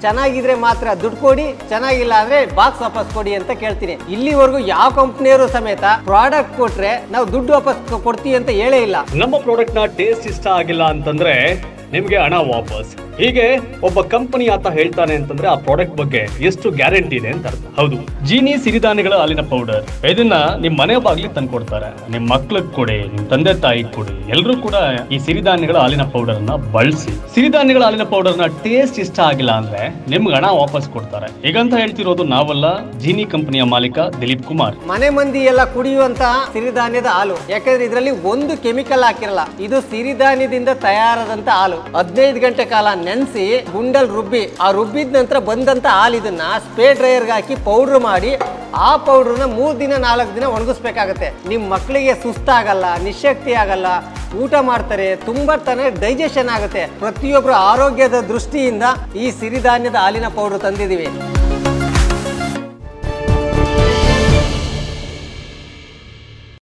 ಚೆನ್ನಾಗಿದ್ರೆ ಮಾತ್ರ ದುಡ್ಡು ಕೊಡಿ ಚೆನ್ನಾಗಿಲ್ಲ ಅಂದ್ರೆ ಬಾಕ್ಸ್ ವಾಪಸ್ ಕೊಡಿ ಅಂತ ಕೇಳ್ತೀನಿ ಇಲ್ಲಿವರೆಗೂ ಯಾವ ಕಂಪ್ನಿಯವರು ಸಮೇತ ಪ್ರಾಡಕ್ಟ್ ಕೊಟ್ರೆ ನಾವು ದುಡ್ಡು ವಾಪಸ್ ಕೊಡ್ತೀವಿ ಅಂತ ಹೇಳೇ ಇಲ್ಲ ನಮ್ಮ ಪ್ರಾಡಕ್ಟ್ ನ ಟೇಸ್ಟ್ ಇಷ್ಟ ಆಗಿಲ್ಲ ಅಂತಂದ್ರೆ ನಿಮ್ಗೆ ಹಣ ವಾಪಸ್ ಹೀಗೆ ಒಬ್ಬ ಕಂಪನಿ ಆತ ಹೇಳ್ತಾನೆ ಅಂತಂದ್ರೆ ಆ ಪ್ರಾಡಕ್ಟ್ ಬಗ್ಗೆ ಎಷ್ಟು ಗ್ಯಾರಂಟಿ ಇದೆ ಅಂತ ಅರ್ಥ ಹೌದು ಜೀನಿ ಸಿರಿಧಾನ್ಯಗಳ ಹಾಲಿನ ಪೌಡರ್ ಇದನ್ನ ನಿಮ್ ಮನೆ ಬಾಗ್ಲಿ ತಂದ್ಕೊಡ್ತಾರೆ ನಿಮ್ ಮಕ್ಳಿಗೆ ಕೊಡಿ ನಿಮ್ ತಂದೆ ತಾಯಿಗೆ ಕೊಡಿ ಎಲ್ಲರೂ ಕೂಡ ಈ ಸಿರಿಧಾನ್ಯಗಳ ಹಾಲಿನ ಪೌಡರ್ ನ ಬಳಸಿ ಸಿರಿಧಾನ್ಯಗಳ ಹಾಲಿನ ಪೌಡರ್ ನ ಟೇಸ್ಟ್ ಇಷ್ಟ ಆಗಿಲ್ಲ ಅಂದ್ರೆ ನಿಮ್ಗೆ ಹಣ ವಾಪಸ್ ಕೊಡ್ತಾರೆ ಹೀಗಂತ ಹೇಳ್ತಿರೋದು ನಾವಲ್ಲ ಜೀನಿ ಕಂಪನಿಯ ಮಾಲೀಕ ದಿಲೀಪ್ ಕುಮಾರ್ ಮನೆ ಮಂದಿ ಎಲ್ಲ ಕುಡಿಯುವಂತಹ ಸಿರಿಧಾನ್ಯದ ಹಾಲು ಯಾಕಂದ್ರೆ ಇದರಲ್ಲಿ ಒಂದು ಕೆಮಿಕಲ್ ಹಾಕಿರಲ್ಲ ಇದು ಸಿರಿಧಾನ್ಯದಿಂದ ತಯಾರಾದಂತ ಹಾಲು ಹದಿನೈದು ಗಂಟೆ ಕಾಲ ನೆನೆಸಿ ಗುಂಡಲ್ ರುಬ್ಬಿ ಆ ರುಬ್ಬಿದ ನಂತರ ಬಂದಂತ ಹಾಲು ಇದನ್ನ ಸ್ಪ್ರೇ ಡ್ರೈಯರ್ಗೆ ಹಾಕಿ ಪೌಡರ್ ಮಾಡಿ ಆ ಪೌಡ್ರನ್ನ ಮೂರ್ ದಿನ ನಾಲ್ಕು ದಿನ ಒಣಗಿಸ್ಬೇಕಾಗತ್ತೆ ನಿಮ್ ಮಕ್ಕಳಿಗೆ ಸುಸ್ತಾಗಲ್ಲ ನಿಶಕ್ತಿ ಆಗಲ್ಲ ಊಟ ಮಾಡ್ತಾರೆ ತುಂಬಾ ತಾನೇ ಡೈಜೆಷನ್ ಆಗುತ್ತೆ ಪ್ರತಿಯೊಬ್ಬರ ಆರೋಗ್ಯದ ದೃಷ್ಟಿಯಿಂದ ಈ ಸಿರಿಧಾನ್ಯದ ಹಾಲಿನ ಪೌಡರ್ ತಂದಿದ್ದೀವಿ